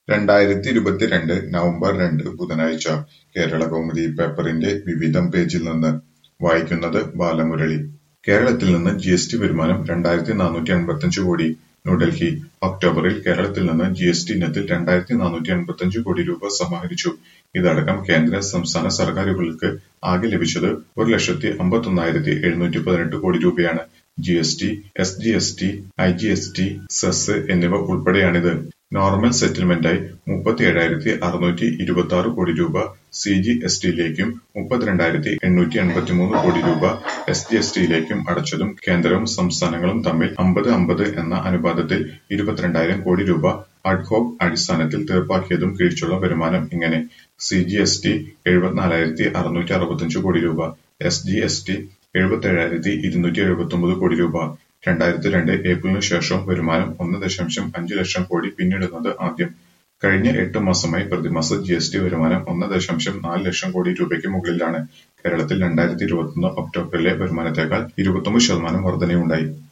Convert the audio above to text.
രണ്ടായിരത്തി ഇരുപത്തിരണ്ട് നവംബർ രണ്ട് ബുധനാഴ്ച കേരളകൗമുദി പേപ്പറിന്റെ വിവിധം പേജിൽ നിന്ന് വായിക്കുന്നത് ബാലമുരളി കേരളത്തിൽ നിന്ന് ജിഎസ്ടി വരുമാനം രണ്ടായിരത്തി നാനൂറ്റി അൻപത്തഞ്ച് കോടി ന്യൂഡൽഹി ഒക്ടോബറിൽ കേരളത്തിൽ നിന്ന് ജിഎസ്ടി ഇനത്തിൽ രണ്ടായിരത്തി നാനൂറ്റി അൻപത്തഞ്ച് കോടി രൂപ സമാഹരിച്ചു ഇതടക്കം കേന്ദ്ര സംസ്ഥാന സർക്കാരുകൾക്ക് ആകെ ലഭിച്ചത് ഒരു ലക്ഷത്തി അമ്പത്തൊന്നായിരത്തി എഴുന്നൂറ്റി പതിനെട്ട് കോടി രൂപയാണ് G S T S G S T I G S T cess എന്നിവ ഉൾപ്പെടെയാണിത് നോർമൽ സെറ്റിൽമെന്റായി മുപ്പത്തിയേഴായിരത്തി അറുന്നൂറ്റി ഇരുപത്തി ആറ് കോടി രൂപ സി ജി എസ് ടിയിലേക്കും മുപ്പത്തിരണ്ടായിരത്തി എണ്ണൂറ്റി എൺപത്തിമൂന്ന് കോടി രൂപ എസ് ജി എസ് ടിയിലേക്കും അടച്ചതും കേന്ദ്രവും സംസ്ഥാനങ്ങളും തമ്മിൽ അമ്പത് അമ്പത് എന്ന അനുപാതത്തിൽ ഇരുപത്തിരണ്ടായിരം കോടി രൂപ അഡ്ഹോക് അടിസ്ഥാനത്തിൽ തീർപ്പാക്കിയതും കിഴിച്ചുള്ള വരുമാനം ഇങ്ങനെ സി ജി എസ് ടി എഴുപത്തിനാലായിരത്തി അറുന്നൂറ്റി അറുപത്തഞ്ച് കോടി രൂപ എസ് ജി എസ് ടി എഴുപത്തേഴായിരത്തി ഇരുന്നൂറ്റി എഴുപത്തൊമ്പത് കോടി രൂപ രണ്ടായിരത്തി രണ്ട് ഏപ്രിലിനു ശേഷം വരുമാനം ഒന്ന് ദശാംശം അഞ്ച് ലക്ഷം കോടി പിന്നിടുന്നത് ആദ്യം കഴിഞ്ഞ എട്ട് മാസമായി പ്രതിമാസ ജി എസ് ടി വരുമാനം ഒന്ന് ദശാംശം നാല് ലക്ഷം കോടി രൂപയ്ക്ക് മുകളിലാണ് കേരളത്തിൽ രണ്ടായിരത്തി ഇരുപത്തൊന്ന് ഒക്ടോബറിലെ വരുമാനത്തേക്കാൾ ഇരുപത്തൊമ്പത് ശതമാനം വർധനയുണ്ടായി